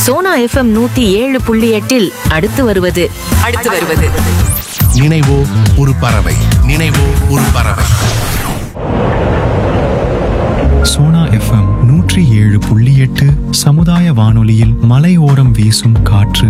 Sona FM நூத்தி ஏழு புள்ளி எட்டில் அடுத்து வருவது அடுத்து வருவது நினைவோ ஒரு பறவை நினைவோ ஒரு பறவை சோனா எஃப்எம் நூற்றி ஏழு புள்ளி எட்டு சமுதாய வானொலியில் மலையோரம் வீசும் காற்று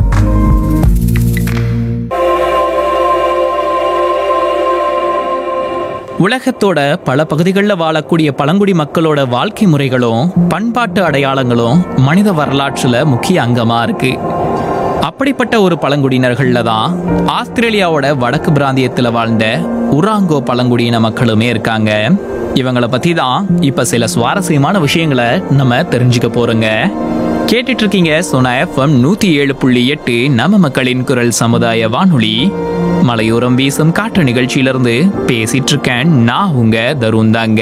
உலகத்தோட பல பகுதிகளில் வாழக்கூடிய பழங்குடி மக்களோட வாழ்க்கை முறைகளும் பண்பாட்டு அடையாளங்களும் மனித வரலாற்றுல முக்கிய அங்கமா இருக்கு அப்படிப்பட்ட ஒரு பழங்குடியினர்கள்ல தான் ஆஸ்திரேலியாவோட வடக்கு பிராந்தியத்தில் வாழ்ந்த உராங்கோ பழங்குடியின மக்களுமே இருக்காங்க இவங்களை பத்தி தான் இப்ப சில சுவாரஸ்யமான விஷயங்களை நம்ம தெரிஞ்சுக்க போறோங்க கேட்டுட்டு இருக்கீங்க சோனா எஃப்எம் நூத்தி ஏழு புள்ளி எட்டு நம்ம மக்களின் குரல் சமுதாய வானொலி மலையோரம் வீசும் காற்று நிகழ்ச்சியிலிருந்து பேசிட்டு இருக்கேன் நான் உங்க தருண் தாங்க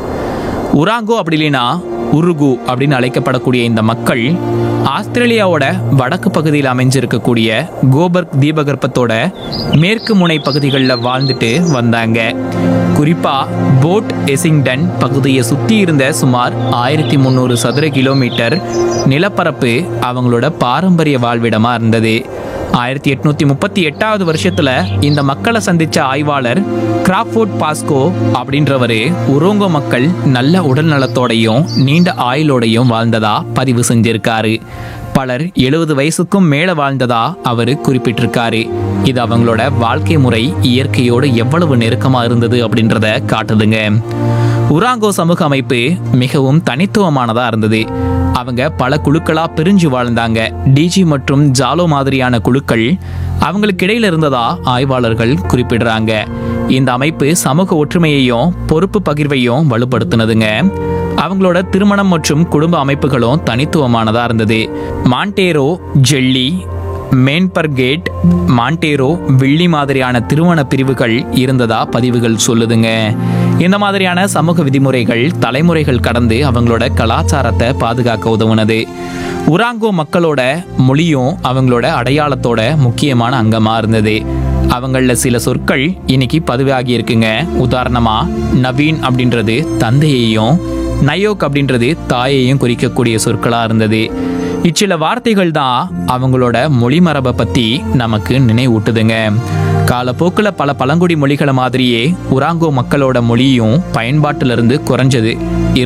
உராங்கோ அப்படி இல்லைன்னா உருகு அப்படின்னு அழைக்கப்படக்கூடிய இந்த மக்கள் ஆஸ்திரேலியாவோட வடக்கு பகுதியில் அமைஞ்சிருக்கக்கூடிய கோபர்க் தீபகற்பத்தோட மேற்கு முனை பகுதிகளில் வாழ்ந்துட்டு வந்தாங்க குறிப்பா போட் எசிங்டன் பகுதியை சுத்தி இருந்த சுமார் ஆயிரத்தி முந்நூறு சதுர கிலோமீட்டர் நிலப்பரப்பு அவங்களோட பாரம்பரிய வாழ்விடமா இருந்தது ஆயிரத்தி எட்நூத்தி முப்பத்தி எட்டாவது வருஷத்துல இந்த மக்களை சந்திச்ச ஆய்வாளர் கிராஃபோர்ட் பாஸ்கோ அப்படின்றவரு உரோங்கோ மக்கள் நல்ல உடல் நலத்தோடையும் நீண்ட ஆயுளோடையும் வாழ்ந்ததா பதிவு செஞ்சிருக்காரு பலர் எழுபது வயசுக்கும் மேல வாழ்ந்ததா அவரு குறிப்பிட்டிருக்காரு இது அவங்களோட வாழ்க்கை முறை இயற்கையோடு எவ்வளவு நெருக்கமா இருந்தது அப்படின்றத காட்டுதுங்க உராங்கோ சமூக அமைப்பு மிகவும் தனித்துவமானதா இருந்தது அவங்க பல குழுக்களா பிரிஞ்சு வாழ்ந்தாங்க டிஜி மற்றும் ஜாலோ மாதிரியான குழுக்கள் அவங்களுக்கு இடையில இருந்ததா ஆய்வாளர்கள் குறிப்பிடுறாங்க இந்த அமைப்பு சமூக ஒற்றுமையையும் பொறுப்பு பகிர்வையும் வலுப்படுத்தினதுங்க அவங்களோட திருமணம் மற்றும் குடும்ப அமைப்புகளும் தனித்துவமானதா இருந்தது மாண்டேரோ ஜெல்லி மேன்பர்கேட் மாண்டேரோ வில்லி மாதிரியான திருமண பிரிவுகள் இருந்ததா பதிவுகள் சொல்லுதுங்க இந்த மாதிரியான சமூக விதிமுறைகள் தலைமுறைகள் கடந்து அவங்களோட கலாச்சாரத்தை பாதுகாக்க உதவுனது உராங்கோ மக்களோட மொழியும் அவங்களோட அடையாளத்தோட முக்கியமான அங்கமா இருந்தது அவங்கள சில சொற்கள் இன்னைக்கு பதிவாகி இருக்குங்க உதாரணமா நவீன் அப்படின்றது தந்தையையும் நயோக் அப்படின்றது தாயையும் குறிக்கக்கூடிய சொற்களா இருந்தது இச்சில வார்த்தைகள் தான் அவங்களோட மொழி மரபை பத்தி நமக்கு நினைவூட்டுதுங்க காலப்போக்கில் பல பழங்குடி மொழிகளை மாதிரியே உராங்கோ மக்களோட மொழியும் பயன்பாட்டிலிருந்து குறைஞ்சது